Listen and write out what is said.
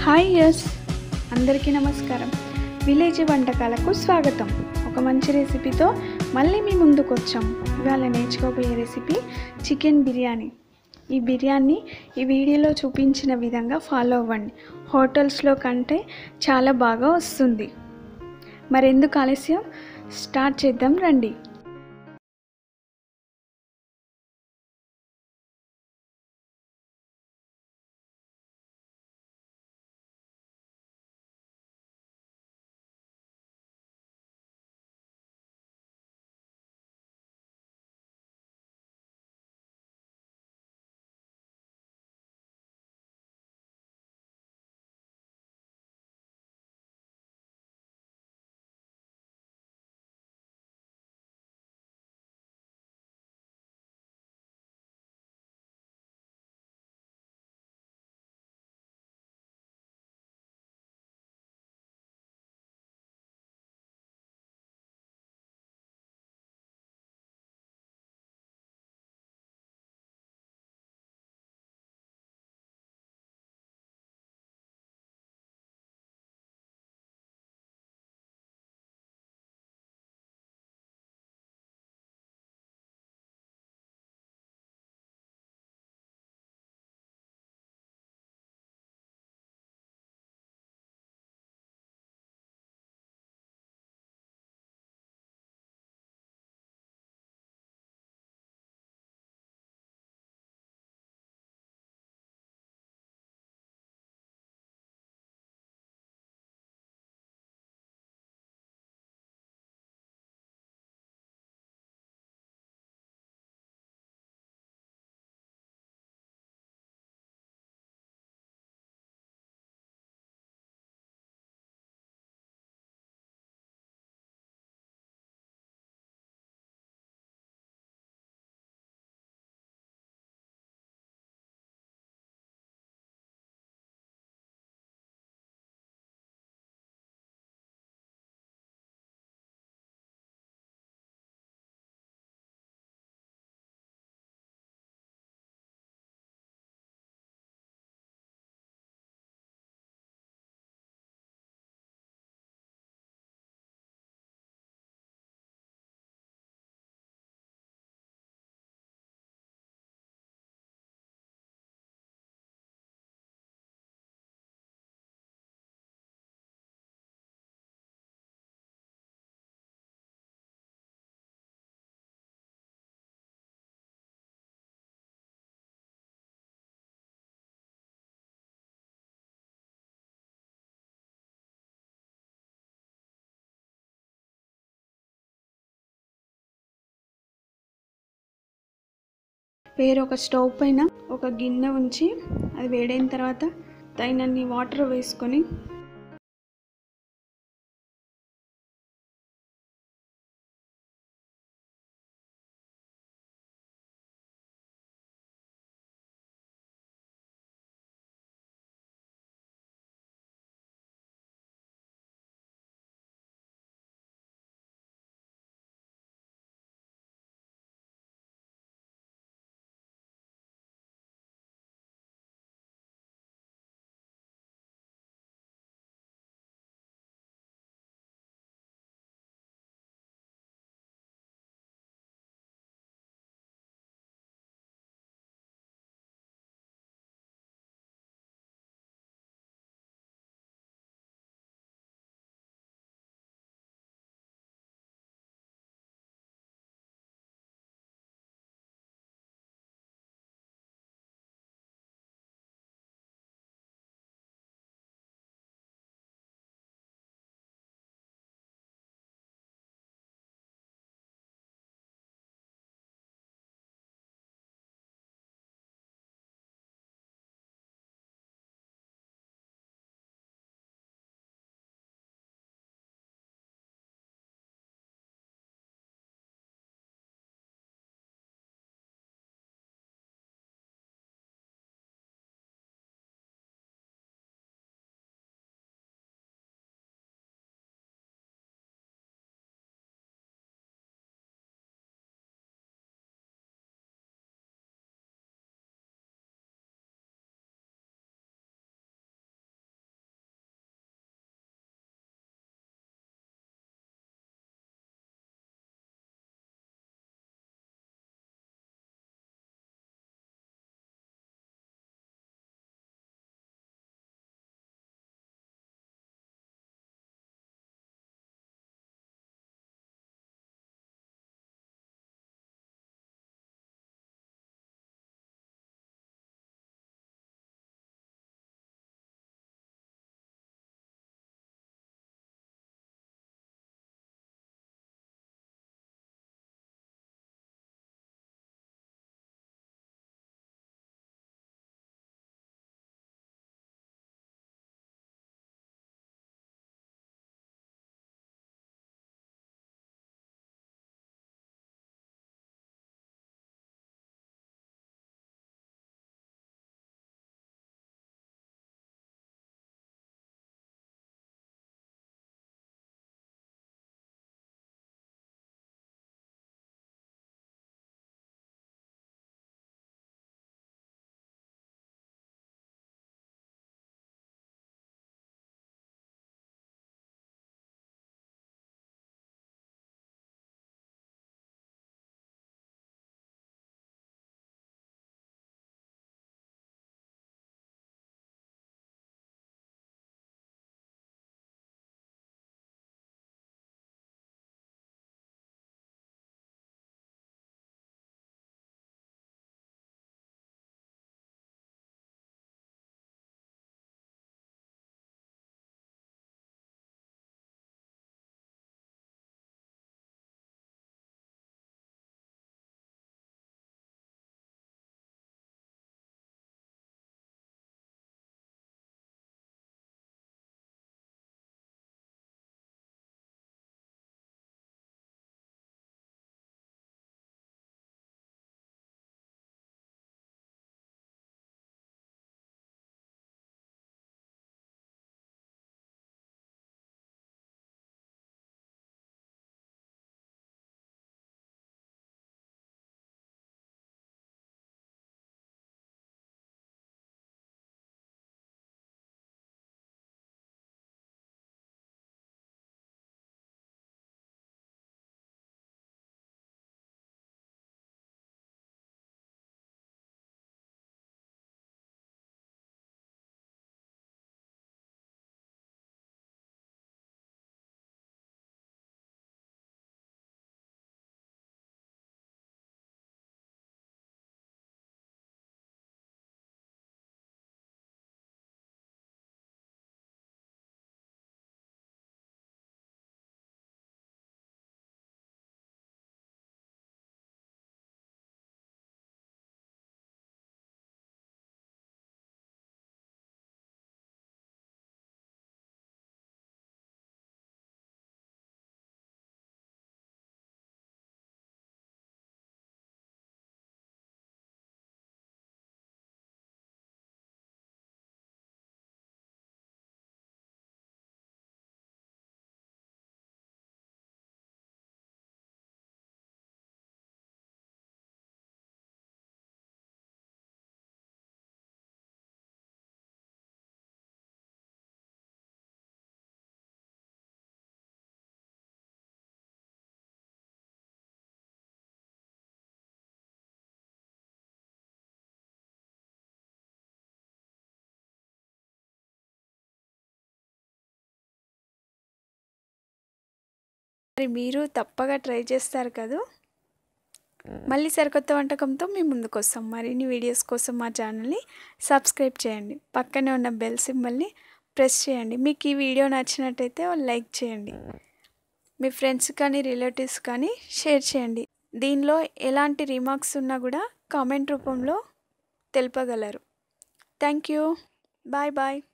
hi yes అందరికీ నమస్కారం village వంటకాలకు స్వాగతం ఒక మంచి రెసిపీతో మళ్ళీ మీ ముందుకు వచ్చాం ఇవాళ నేర్చుకోబోయే రెసిపీ చికెన్ బిర్యానీ ఈ బిర్యానీ ఈ వీడియోలో చూపించిన విధంగా ఫాలో అవ్వండి హోటల్స్లో కంటే చాలా బాగా వస్తుంది మరెందుకు ఆలస్యం స్టార్ట్ చేద్దాం రండి వేరొక స్టవ్ పైన ఒక గిన్నె ఉంచి అది వేడైన తర్వాత తగినన్ని వాటర్ వేసుకొని మరి మీరు తప్పగా ట్రై చేస్తారు కదా మళ్ళీ సరికొత్త వంటకంతో మీ ముందుకు వస్తాం మరిన్ని వీడియోస్ కోసం మా ఛానల్ని సబ్స్క్రైబ్ చేయండి పక్కనే ఉన్న బెల్ సింబల్ని ప్రెస్ చేయండి మీకు ఈ వీడియో నచ్చినట్టయితే లైక్ చేయండి మీ ఫ్రెండ్స్ కానీ రిలేటివ్స్ కానీ షేర్ చేయండి దీనిలో ఎలాంటి రిమార్క్స్ ఉన్నా కూడా కామెంట్ రూపంలో తెలుపగలరు థ్యాంక్ యూ బాయ్ బాయ్